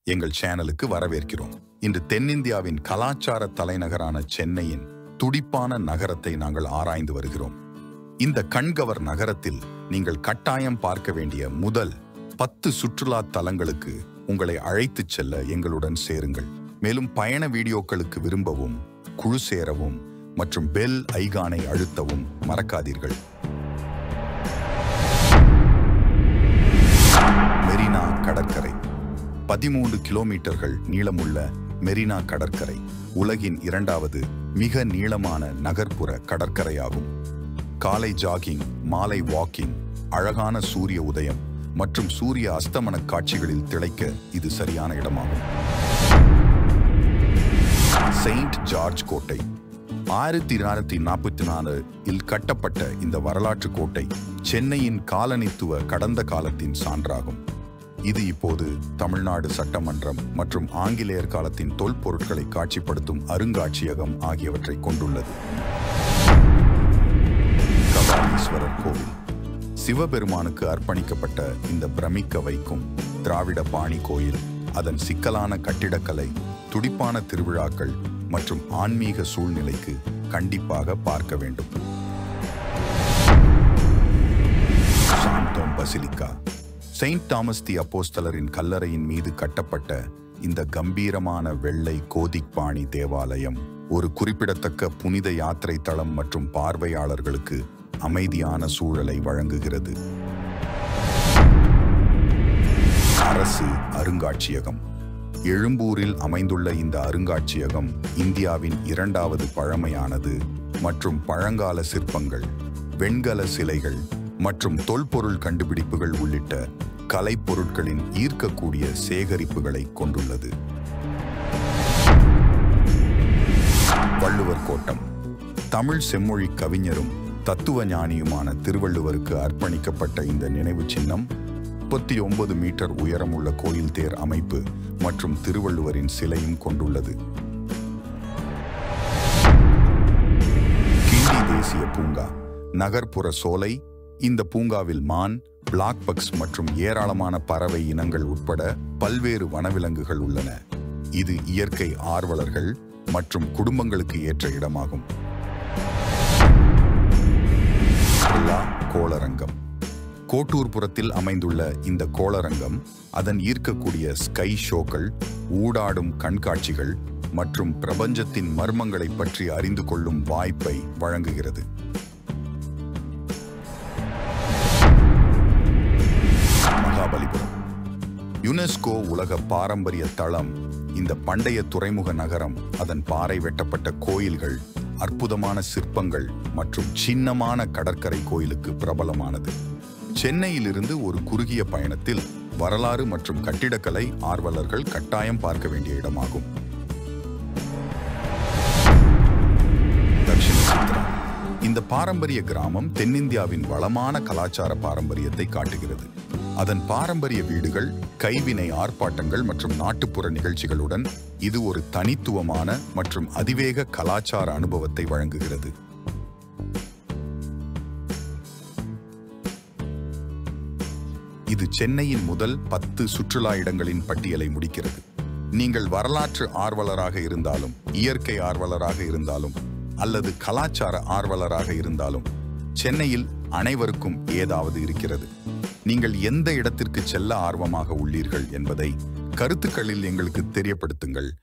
எங்கள் சேனலுக்கு வரவேற்கிறோம் இன்று தென்னிந்தியாவின் கலாச்சார தலைநகரான சென்னையின் துடிப்பான நகரத்தை நாங்கள் ஆராய்ந்து வருகிறோம் இந்த கண்கவர் நகரத்தில் நீங்கள் கட்டாயம் பார்க்க வேண்டிய முதல் பத்து சுற்றுலா தலங்களுக்கு உங்களை அழைத்துச் செல்ல எங்களுடன் சேருங்கள் மேலும் பயண வீடியோக்களுக்கு விரும்பவும் குழு சேரவும் மற்றும் பெல் ஐகானை அழுத்தவும் மறக்காதீர்கள் மெரினா கடற்கரை பதிமூன்று கிலோமீட்டர்கள் நீளமுள்ள மெரினா கடற்கரை உலகின் இரண்டாவது மிக நீளமான நகர்ப்புற கடற்கரையாகும் காலை ஜாகிங் மாலை வாக்கிங் அழகான சூரிய உதயம் மற்றும் சூரிய அஸ்தமன காட்சிகளில் திளைக்க இது சரியான இடமாகும் செயின்ட் ஜார்ஜ் கோட்டை ஆயிரத்தி தொள்ளாயிரத்தி நாற்பத்தி நாலு இல் கட்டப்பட்ட இந்த வரலாற்று கோட்டை சென்னையின் காலனித்துவ கடந்த காலத்தின் சான்றாகும் இது இப்போது தமிழ்நாடு சட்டமன்றம் மற்றும் ஆங்கிலேயர் காலத்தின் தொல்பொருட்களை காட்சிப்படுத்தும் அருங்காட்சியகம் ஆகியவற்றை கொண்டுள்ளது கபாலீஸ்வரர் கோவில் சிவபெருமானுக்கு அர்ப்பணிக்கப்பட்ட இந்த பிரமிக்க வைக்கும் திராவிட பாணி கோயில் அதன் சிக்கலான கட்டிடக்கலை துடிப்பான திருவிழாக்கள் மற்றும் ஆன்மீக சூழ்நிலைக்கு கண்டிப்பாக பார்க்க வேண்டும் Santhome basilica saint Thomas the அப்போஸ்தலரின் கல்லறையின் மீது கட்டப்பட்ட இந்த கம்பீரமான வெள்ளை கோதிக் பாணி தேவாலயம் ஒரு குறிப்பிடத்தக்க புனித யாத்திரை தளம் மற்றும் பார்வையாளர்களுக்கு அமைதியான சூழலை வழங்குகிறது அரசு அருங்காட்சியகம் எழும்பூரில் அமைந்துள்ள இந்த அருங்காட்சியகம் இந்தியாவின் இரண்டாவது பழமையானது மற்றும் பழங்கால சிற்பங்கள் வெண்கல சிலைகள் மற்றும் தொல்பொருள் கண்டுபிடிப்புகள் உள்ளிட்ட கலைப்பொருட்களின் ஈர்க்கக்கூடிய சேகரிப்புகளை கொண்டுள்ளது வள்ளுவர் கோட்டம் தமிழ் செம்மொழி கவிஞரும் தத்துவ ஞானியுமான திருவள்ளுவருக்கு அர்ப்பணிக்கப்பட்ட இந்த நினைவு சின்னம் முப்பத்தி ஒன்பது மீட்டர் உயரமுள்ள கோயில் தேர் அமைப்பு மற்றும் திருவள்ளுவரின் சிலையும் கொண்டுள்ளது கிண்டி தேசிய பூங்கா நகர்ப்புற சோலை இந்த பூங்காவில் மான் பிளாக் பக்ஸ் மற்றும் ஏராளமான பறவை இனங்கள் உட்பட பல்வேறு வனவிலங்குகள் உள்ளன இது இயற்கை ஆர்வலர்கள் மற்றும் குடும்பங்களுக்கு ஏற்ற இடமாகும் பிர்லா கோளரங்கம் கோட்டூர்புரத்தில் அமைந்துள்ள இந்த கோளரங்கம் அதன் ஈர்க்கக்கூடிய ஸ்கை ஷோக்கள் ஊடாடும் கண்காட்சிகள் மற்றும் பிரபஞ்சத்தின் மர்மங்களை பற்றி அறிந்து கொள்ளும் வாய்ப்பை வழங்குகிறது மகாபலிபுரம் யுனெஸ்கோ உலக பாரம்பரிய தளம் இந்த பண்டைய துறைமுக நகரம் அதன் பாறை வெட்டப்பட்ட கோயில்கள் அற்புதமான சிற்பங்கள் மற்றும் சின்னமான கடற்கரை கோயிலுக்கு பிரபலமானது சென்னையிலிருந்து ஒரு குறுகிய பயணத்தில் வரலாறு மற்றும் கட்டிடக்கலை ஆர்வலர்கள் கட்டாயம் பார்க்க வேண்டிய இடமாகும் தக்ஷிண சித்ரா இந்த பாரம்பரிய கிராமம் தென்னிந்தியாவின் வளமான கலாச்சார பாரம்பரியத்தை காட்டுகிறது அதன் பாரம்பரிய வீடுகள் கைவினை ஆர்ப்பாட்டங்கள் மற்றும் நாட்டுப்புற நிகழ்ச்சிகளுடன் இது ஒரு தனித்துவமான மற்றும் அதிவேக கலாச்சார அனுபவத்தை வழங்குகிறது இது சென்னையின் முதல் பத்து சுற்றுலா இடங்களின் பட்டியலை முடிக்கிறது நீங்கள் வரலாற்று ஆர்வலராக இருந்தாலும் இயற்கை ஆர்வலராக இருந்தாலும் அல்லது கலாச்சார ஆர்வலராக இருந்தாலும் சென்னையில் அனைவருக்கும் ஏதாவது இருக்கிறது நீங்கள் எந்த இடத்திற்கு செல்ல ஆர்வமாக உள்ளீர்கள் என்பதை கருத்துக்களில் எங்களுக்கு தெரியப்படுத்துங்கள்